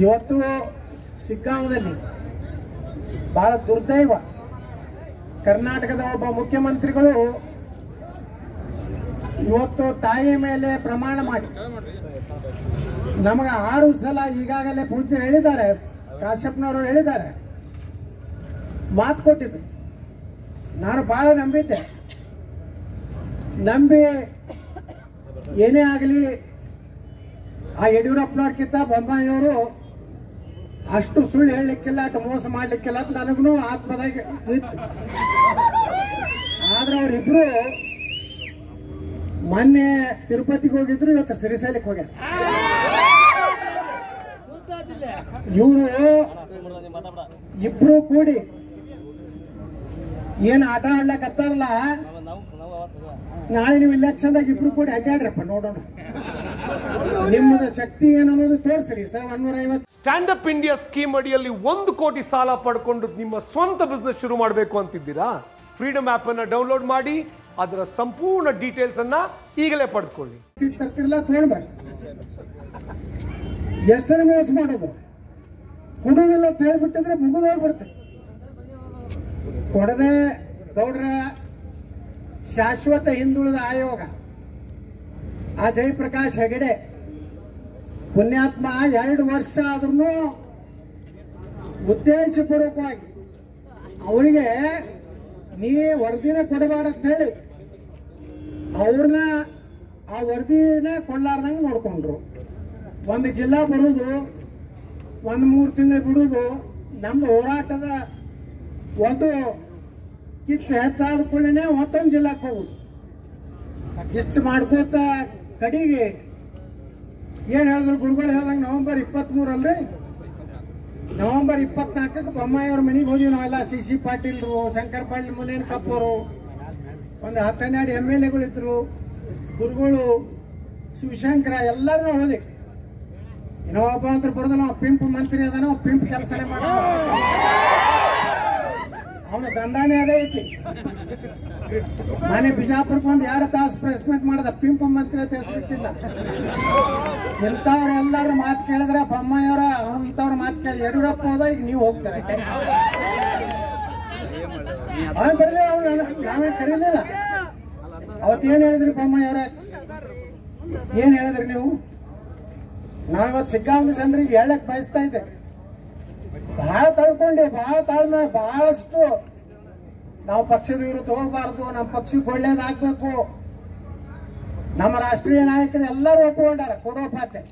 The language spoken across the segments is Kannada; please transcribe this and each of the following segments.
ಇವತ್ತು ಸಿಗ್ಗಾಂವದಲ್ಲಿ ಬಹಳ ದುರ್ದೈವ ಕರ್ನಾಟಕದ ಒಬ್ಬ ಮುಖ್ಯಮಂತ್ರಿಗಳು ಇವತ್ತು ತಾಯಿ ಮೇಲೆ ಪ್ರಮಾಣ ಮಾಡಿ ನಮಗೆ ಆರು ಸಲ ಈಗಾಗಲೇ ಪೂಜ್ಯರು ಹೇಳಿದ್ದಾರೆ ಕಾಶ್ಯಪ್ನವರು ಹೇಳಿದ್ದಾರೆ ಮಾತು ಕೊಟ್ಟಿದ್ರು ನಾನು ಬಹಳ ನಂಬಿದ್ದೆ ನಂಬಿ ಏನೇ ಆಗಲಿ ಆ ಯಡಿಯೂರಪ್ಪನವ್ರಕ್ಕಿಂತ ಬೊಮ್ಮಾಯಿಯವರು ಅಷ್ಟು ಸುಳ್ಳು ಹೇಳಲಿಕ್ಕಿಲ್ಲ ಅಷ್ಟು ಮೋಸ ಮಾಡಲಿಕ್ಕಿಲ್ಲ ಅಂತ ನನಗೂ ಆತ್ಮದಾಗ ಇತ್ತು ಆದ್ರೆ ಅವರಿಬ್ರು ಮೊನ್ನೆ ತಿರುಪತಿಗೆ ಹೋಗಿದ್ರು ಇವತ್ತು ಶ್ರೀಶೈಲಕ್ಕೆ ಹೋಗ್ಯಾರ ಇವರು ಇಬ್ರು ಕೂಡಿ ಏನ್ ಆಟ ಆಡ್ಲಕತ್ತಾರಲ್ಲ ನಾಳೆ ನೀವು ಇಲೆಕ್ಷನ್ದಾಗ ಇಬ್ರು ಕೂಡಿ ಅಡ್ಡಾಡ್ರಪ್ಪ ನೋಡೋಣ ನಿಮ್ಮದ ಶಕ್ತಿ ಏನು ಅನ್ನೋದು ತೋರಿಸ್ರಿ ಸರ್ ಒನ್ನೂರ ಐವತ್ತು ಸ್ಟ್ಯಾಂಡ್ ಅಪ್ ಇಂಡಿಯಾ ಸ್ಕೀಮ್ ಅಡಿಯಲ್ಲಿ ಒಂದು ಕೋಟಿ ಸಾಲ ಪಡ್ಕೊಂಡು ನಿಮ್ಮ ಸ್ವಂತ ಬಿಸ್ನೆಸ್ ಶುರು ಮಾಡಬೇಕು ಅಂತಿದ್ದೀರಾ ಫ್ರೀಡಮ್ ಆಪ್ ಅನ್ನ ಡೌನ್ಲೋಡ್ ಮಾಡಿ ಅದರ ಸಂಪೂರ್ಣ ಡೀಟೇಲ್ಸ್ ಅನ್ನ ಈಗಲೇ ಪಡೆದುಕೊಳ್ಳಿ ಸೀಟ್ ತರ್ತಿರಲ್ಲ ತಗೊಳ್ಬೇಡಿ ಎಷ್ಟರ ಮೋಸ ಮಾಡೋದು ಕೊಡೋದಿಲ್ಲ ಅಂತ ಹೇಳ್ಬಿಟ್ಟಿದ್ರೆ ಮುಗಿದು ಹೋಗ್ಬಿಡುತ್ತೆ ಕೊಡದೆ ಗೌಡ್ರ ಶಾಶ್ವತ ಹಿಂದುಳಿದ ಆಯೋಗ ಆ ಜಯಪ್ರಕಾಶ್ ಹೆಗಡೆ ಪುಣ್ಯಾತ್ಮ ಎರಡು ವರ್ಷ ಆದ್ರೂ ಉದ್ದೇಶಪೂರ್ವಕವಾಗಿ ಅವರಿಗೆ ನೀ ವರದಿನ ಕೊಡಬೇಡ ಅಂತ ಹೇಳಿ ಅವ್ರನ್ನ ಆ ವರದಿನ ಕೊಡ್ಲಾರ್ದಂಗೆ ನೋಡ್ಕೊಂಡ್ರು ಒಂದು ಜಿಲ್ಲಾ ಬರೋದು ಒಂದು ಮೂರು ತಿಂಗಳು ಬಿಡೋದು ನಮ್ಮ ಹೋರಾಟದ ಒಂದು ಕಿಚ್ಚು ಹೆಚ್ಚಾದ ಕೂಡಲೇ ಮತ್ತೊಂದು ಜಿಲ್ಲಾಕ್ಕೆ ಹೋಗುದು ಇಷ್ಟು ಮಾಡ್ಕೋತ ಕಡೆಗೆ ಏನು ಹೇಳಿದ್ರು ಗುರುಗಳು ಹೇಳ್ದಂಗೆ ನವೆಂಬರ್ ಇಪ್ಪತ್ತ್ಮೂರಲ್ರಿ ನವೆಂಬರ್ ಇಪ್ಪತ್ನಾಲ್ಕಕ್ಕೆ ಬೊಮ್ಮಾಯಿಯವ್ರ ಮನೆಗೆ ಹೋದ್ವಿ ನಾವೆಲ್ಲ ಸಿ ಸಿ ಪಾಟೀಲ್ರು ಶಂಕರ್ ಪಾಟೀಲ್ ಮುನೇನ್ ಕಪ್ಪವರು ಒಂದು ಹತ್ತೆರಡು ಎಮ್ ಎಲ್ ಎಗಳಿದ್ರು ಗುರುಗಳು ಶಿವಶಂಕರ ಎಲ್ಲರೂ ಹೋದಿ ಇನ್ನೂ ಒಬ್ಬ ಅಂತ ಬರೋದಿಲ್ಲ ಅವ ಪಿಂಪ್ ಮಂತ್ರಿ ಅದಾನ ಅವ ಪಿಂಪ್ ಕೆಲಸನೇ ಮಾಡ ಅವನ ದಂದಾನೇ ಅದೇ ಐತಿ ಮನೆ ಬಿಜಾಪುರಕ್ಕೆ ಒಂದು ಎರಡು ತಾಸು ಪ್ರೆಸ್ ಮೀಟ್ ಮಾಡದ ಪಿಂಪ್ ಮಂತ್ರಿ ಅಂತ ಹೆಸರಿಟ್ಟಿಲ್ಲ ಇಂಥವ್ರು ಎಲ್ಲರೂ ಮಾತು ಕೇಳಿದ್ರೆ ಬೊಮ್ಮಾಯಿಯವರ ಅಂಥವ್ರ ಮಾತು ಕೇಳಿ ಯಡಿಯೂರಪ್ಪ ಹೋದ ಈಗ ನೀವು ಹೋಗ್ತಾರೆ ಅವನು ಬರಲಿಲ್ಲ ಅವನು ನಾವೇ ಕರೀಲಿಲ್ಲ ಅವತ್ತೇನು ಹೇಳಿದ್ರಿ ಬೊಮ್ಮಾಯಿಯವರ ಏನು ಹೇಳಿದ್ರಿ ನೀವು ನಾವಿವತ್ತು ಸಿಗ್ಗಾಂವ ಜನರಿಗೆ ಹೇಳಕ್ ಬಯಸ್ತಾ ಇದ್ದೆ ಬಹಳ ತಳ್ಕೊಂಡೆ ಬಹಳ ತಾಳ್ಮೆ ಬಹಳಷ್ಟು ನಾವು ಪಕ್ಷದ ವಿರುದ್ಧ ಹೋಗಬಾರ್ದು ನಮ್ಮ ಪಕ್ಷಕ್ಕೆ ಒಳ್ಳೇದಾಗಬೇಕು ನಮ್ಮ ರಾಷ್ಟ್ರೀಯ ನಾಯಕರು ಎಲ್ಲರೂ ಒಪ್ಪಿಕೊಂಡಾರ ಕೊಡೋಪಾತೆ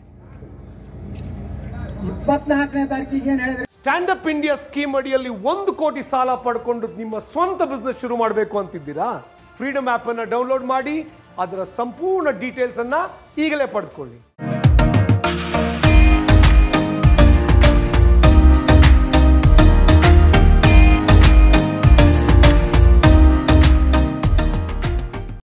ಇಪ್ಪತ್ನಾಲ್ಕನೇ ತಾರೀಕಿಗೆ ಏನು ಹೇಳಿದ್ರಿ ಸ್ಟ್ಯಾಂಡ್ ಅಪ್ ಇಂಡಿಯಾ ಸ್ಕೀಮ್ ಅಡಿಯಲ್ಲಿ ಒಂದು ಕೋಟಿ ಸಾಲ ಪಡ್ಕೊಂಡು ನಿಮ್ಮ ಸ್ವಂತ ಬಿಸ್ನೆಸ್ ಶುರು ಮಾಡಬೇಕು ಅಂತಿದ್ದೀರಾ ಫ್ರೀಡಮ್ ಆಪ್ ಅನ್ನ ಡೌನ್ಲೋಡ್ ಮಾಡಿ ಅದರ ಸಂಪೂರ್ಣ ಡೀಟೇಲ್ಸ್ ಅನ್ನ ಈಗಲೇ ಪಡೆದುಕೊಳ್ಳಿ